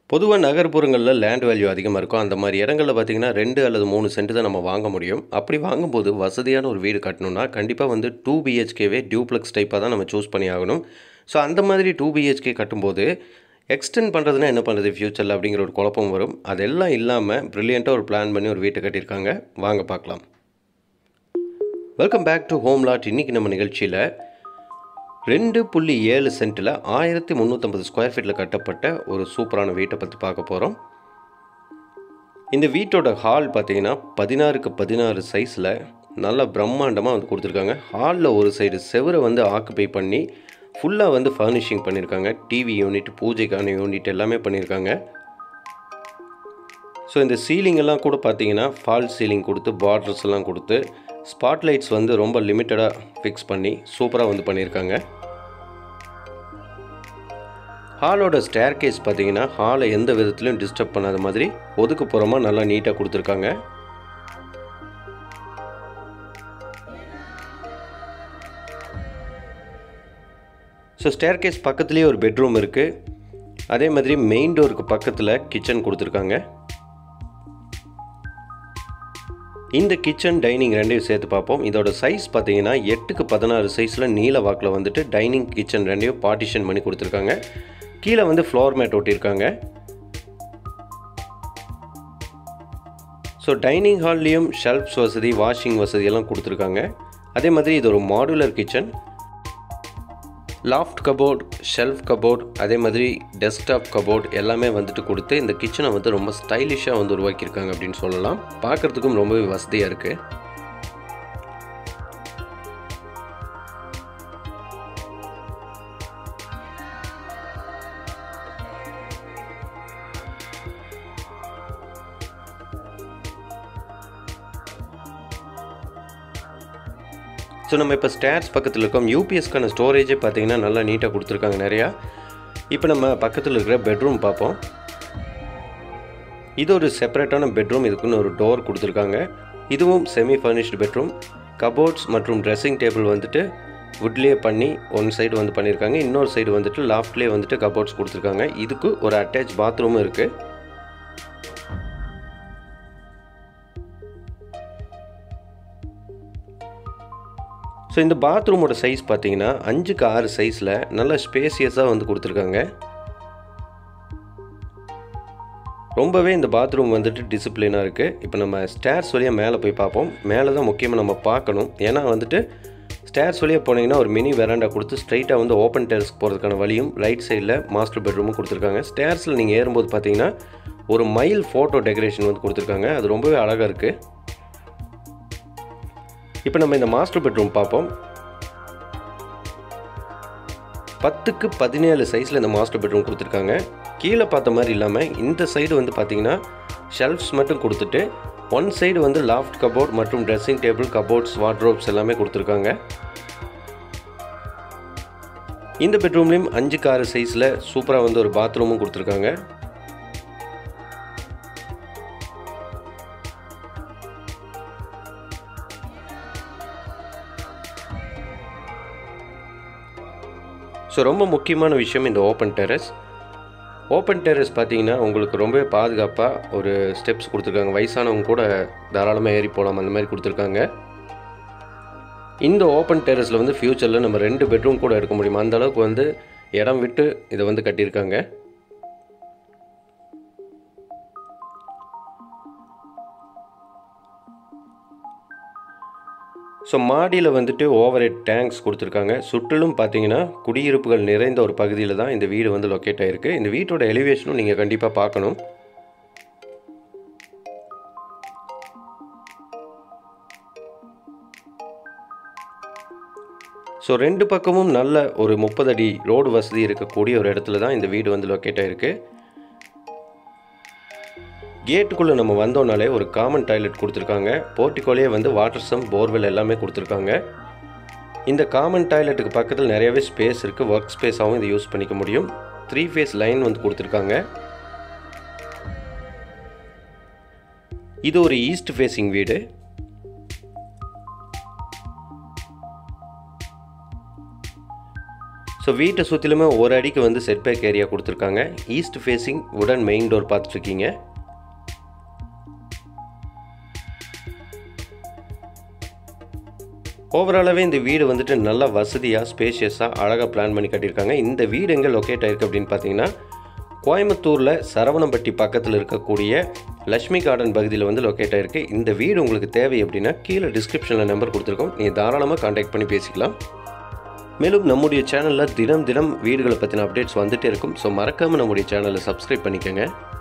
பொதுவா நகர்ப்புறங்கள்ல land value அதிகமா இருக்கும். அந்த மாரி இடங்கள்ல பார்த்தீங்கன்னா, 2 அல்லது 3 சென்ட் தான் நம்ம வாங்க முடியும். அப்படி வாங்கும்போது வசதியான ஒரு வீடு கட்டணும்னா, கண்டிப்பா வந்து 2 பிஹெச்கேவே டியூப்ளெக்ஸ் டைப்பா தான் நம்ம சூஸ் பண்ணி ஆகணும். ஸோ அந்த மாதிரி 2 பிஹெச்கே கட்டும்போது, எக்ஸ்டெண்ட் பண்றதுனா என்ன பண்றது ஃபியூச்சர்ல அப்படிங்கிற ஒரு குழப்பம் வரும். அதெல்லாம் இல்லாம பிரில்லியன்ட்டா ஒரு பிளான் பண்ணி ஒரு வீட்ட கட்டியிருக்காங்க. வாங்க பார்க்கலாம். Welcome back to home lot. இன்னைக்கு நம்ம நிகழ்ச்சியில 2.7 சென்ட்ல 1350 ஸ்கொயர் ஃபீட்ல கட்டப்பட்ட ஒரு சூப்பரான வீட்ட பத்தி பார்க்க போறோம். இந்த வீட்டோட ஹால் பார்த்தீங்கன்னா, 16க்கு 16 சைஸ்ல நல்லா பிரம்மாண்டமா வந்து குடுத்துருக்காங்க. ஹால்ல ஒரு சைடு செவுர வந்து ஆக்குபை பண்ணி, ஃபுல்லா வந்து ஃபர்னிஷிங் பண்ணியிருக்காங்க. டிவி யூனிட், பூஜைக்கான யூனிட் எல்லாமே பண்ணியிருக்காங்க. ஸோ இந்த சீலிங் எல்லாம் கூட பார்த்தீங்கன்னா, ஃபால் சீலிங் குடுத்து, பார்டர்ஸ் எல்லாம் குடுத்து, ஸ்பாட் லைட்ஸ் வந்து ரொம்ப லிமிட்டடா ஃபிக்ஸ் பண்ணி, சூப்பரா வந்து பண்ணியிருக்காங்க. ஹாலோட ஸ்டேர்கேஸ் பார்த்தீங்கன்னா, ஹால எந்த விதத்திலும் டிஸ்டர்ப் பண்ணாத மாதிரி ஒதுக்குப்புறமா நல்லா நீட்டா குடுத்துருக்காங்க. ஸோ ஸ்டேர்கேஸ் பக்கத்திலேயே ஒரு பெட்ரூம் இருக்கு. அதே மாதிரி மெயின் டோருக்கு பக்கத்துல கிச்சன் குடுத்துருக்காங்க. இந்த கிச்சன், டைனிங் 2யும் சேர்த்து பார்ப்போம். இதோட சைஸ் பார்த்தீங்கன்னா, 8க்கு 16 சைஸ்ல நீள வாக்குல வந்துட்டு டைனிங், கிச்சன் 2யும் பார்ட்டிஷன் பண்ணி குடுத்துருக்காங்க. கீழ வந்து ஃப்ளோர் மேட் ஒட்டியிருக்காங்க. ஸோ டைனிங் ஹால்லயும் ஷெல்ஃப்ஸ் வசதி, வாஷிங் வசதி எல்லாம் குடுத்துருக்காங்க. அதே மாதிரி இது ஒரு modular kitchen. Loft cupboard, shelf cupboard, அதே மாதிரி டெஸ்க்டாப் கபோர்ட் எல்லாமே வந்துட்டு குடுத்து, இந்த கிச்சன வந்து ரொம்ப ஸ்டைலிஷா வந்து உருவாக்கியிருக்காங்க அப்படின்னு சொல்லலாம். பார்க்கறதுக்கும் ரொம்பவே வசதியா இருக்கு. ஸோ நம்ம இப்போ ஸ்டேர்ஸ் பக்கத்துல இருக்கோம். யூபிஎஸ்க்கான ஸ்டோரேஜே பார்த்தீங்கன்னா, நல்லா நீட்டா குடுத்துருக்காங்க நெறையா. இப்போ நம்ம பக்கத்துல இருக்கிற பெட்ரூம் பார்ப்போம். இது ஒரு செப்பரேட்டான பெட்ரூம். இதுக்குன்னு ஒரு டோர் குடுத்துருக்காங்க. இதுவும் செமி ஃபர்னிஷ்டு பெட்ரூம். கபோர்ட்ஸ் மற்றும் ட்ரெஸ்ஸிங் டேபிள் வந்துட்டு வுட்லயே பண்ணி ஒன் சைடு வந்து பண்ணியிருக்காங்க. இன்னொரு சைடு வந்துட்டு லாஃப்ட்லயே வந்துட்டு கபோர்ட்ஸ் குடுத்துருக்காங்க. இதுக்கு ஒரு அட்டாச் பாத்ரூமும் இருக்கு. ஸோ இந்த பாத்ரூமோட சைஸ் பார்த்தீங்கன்னா, 5க்கு 6 சைஸ்ல நல்ல ஸ்பேசியஸா வந்து குடுத்துருக்காங்க. ரொம்பவே இந்த பாத்ரூம் வந்துட்டு டிசிப்ளினா இருக்கு. இப்போ நம்ம ஸ்டேர்ஸ் வழியா மேல போய் பார்ப்போம். மேல தான் முக்கியமா நம்ம பார்க்கணும். ஏன்னா வந்துட்டு ஸ்டேர்ஸ் வழியா போனீங்கன்னா, ஒரு மினி வெராண்டா குடுத்து ஸ்ட்ரெயிட்டா வந்து ஓப்பன் டெரஸ்க்கு போறதுக்கான வழியும் ரைட் சைடுல மாஸ்டர் பெட்ரூமும் குடுத்துருக்காங்க. ஸ்டேர்ஸ்ல நீங்க ஏறும்போது பார்த்தீங்கன்னா, ஒரு மயில் ஃபோட்டோ டெக்கரேஷன் வந்து குடுத்துருக்காங்க. அது ரொம்பவே அழகா இருக்கு. இப்போ நம்ம இந்த மாஸ்டர் பெட்ரூம் பார்ப்போம். 10க்கு 17 சைஸ்ல இந்த மாஸ்டர் பெட்ரூம் குடுத்துருக்காங்க. கீழ பார்த்த மாரி இல்லாம, இந்த சைடு வந்து பார்த்தீங்கன்னா, ஷெல்ஃப்ஸ் மட்டும் குடுத்துட்டு, ஒன் சைடு வந்து லாஃப்ட் கபோர்ட் மற்றும் ட்ரெஸ்ஸிங் டேபிள், கபோர்ட்ஸ், வார்ட்ரோப்ஸ் எல்லாமே குடுத்துருக்காங்க. இந்த பெட்ரூம்லயும் 5க்கு 6 சைஸ்ல சூப்பரா வந்து ஒரு பாத்ரூமும் குடுத்துருக்காங்க. ஸோ ரொம்ப முக்கியமான விஷயம் இந்த ஓப்பன் டெரஸ். ஓப்பன் டெரஸ் பார்த்தீங்கன்னா, உங்களுக்கு ரொம்பவே பாதுகாப்பா ஒரு ஸ்டெப்ஸ் குடுத்துருக்காங்க. வயசானவங்க கூட தாராளமா ஏறி போலாம். அந்த மாரி குடுத்துருக்காங்க. இந்த ஓப்பன் டெரஸ்ல வந்து ஃபியூச்சர்ல நம்ம 2 பெட்ரூம் கூட எடுக்க முடியும். அந்த அளவுக்கு வந்து இடம் விட்டு இத வந்து கட்டியிருக்காங்க. ஸோ மாடியில வந்துட்டு ஓவர் ஹெட் டேங்க்ஸ் குடுத்துருக்காங்க. சுற்றிலும் பார்த்தீங்கன்னா, குடியிருப்புகள் நிறைந்த ஒரு பகுதியில தான் இந்த வீடு வந்து லொக்கேட் ஆயிருக்கு. இந்த வீட்டோட எலிவேஷனும் நீங்க கண்டிப்பா பார்க்கணும். ஸோ 2 பக்கமும் நல்ல ஒரு 30 அடி ரோடு வசதி இருக்கக்கூடிய ஒரு இடத்துல தான் இந்த வீடு வந்து லொக்கேட் ஆயிருக்கு. கேட்டுக்குள்ள நம்ம வந்தோம்னாலே ஒரு காமன் டாய்லெட் குடுத்துருக்காங்க. போர்டிகோலயே வந்து வாட்டர் சம்ப், போர்வெல் எல்லாமே குடுத்துருக்காங்க. இந்த காமன் டாய்லெட்டுக்கு பக்கத்துல நெறையவே ஸ்பேஸ் இருக்கு. ஒர்க் ஸ்பேஸாவும் இத யூஸ் பண்ணிக்க முடியும். 3 ஃபேஸ் லைன் வந்து குடுத்துருக்காங்க. இது ஒரு ஈஸ்ட் ஃபேசிங் வீடு. ஸோ வீட்டை சுற்றிலுமே ஒரு அடிக்கு வந்து செட் பேக் ஏரியா கொடுத்துருக்காங்க ஈஸ்ட் ஃபேஸிங் உடன் மெயின் டோர் பார்த்துட்ருக்கீங்க ஓவராலாகவே இந்த வீடு வந்துட்டு நல்லா வசதியாக ஸ்பேஷியஸாக அழகாக பிளான் பண்ணி கட்டியிருக்காங்க இந்த வீடு எங்கே லொக்கேட் ஆயிருக்கு அப்படின்னு பார்த்தீங்கன்னா கோயம்புத்தூரில் சரவணம்பட்டி பக்கத்தில் இருக்கக்கூடிய லக்ஷ்மி கார்டன் பகுதியில் வந்து லொக்கேட் ஆயிருக்கு இந்த வீடு உங்களுக்கு தேவை அப்படின்னா கீழே டிஸ்கிரிப்ஷனில் நம்பர் கொடுத்துருக்கோம் நீங்கள் தாராளமாக காண்டாக்ட் பண்ணி பேசிக்கலாம் மேலும் நம்முடைய சேனலில் தினம் தினம் வீடுகளை பற்றின அப்டேட்ஸ் வந்துகிட்டே இருக்கும் ஸோ மறக்காமல் நம்முடைய சேனலை சப்ஸ்கிரைப் பண்ணிக்கோங்க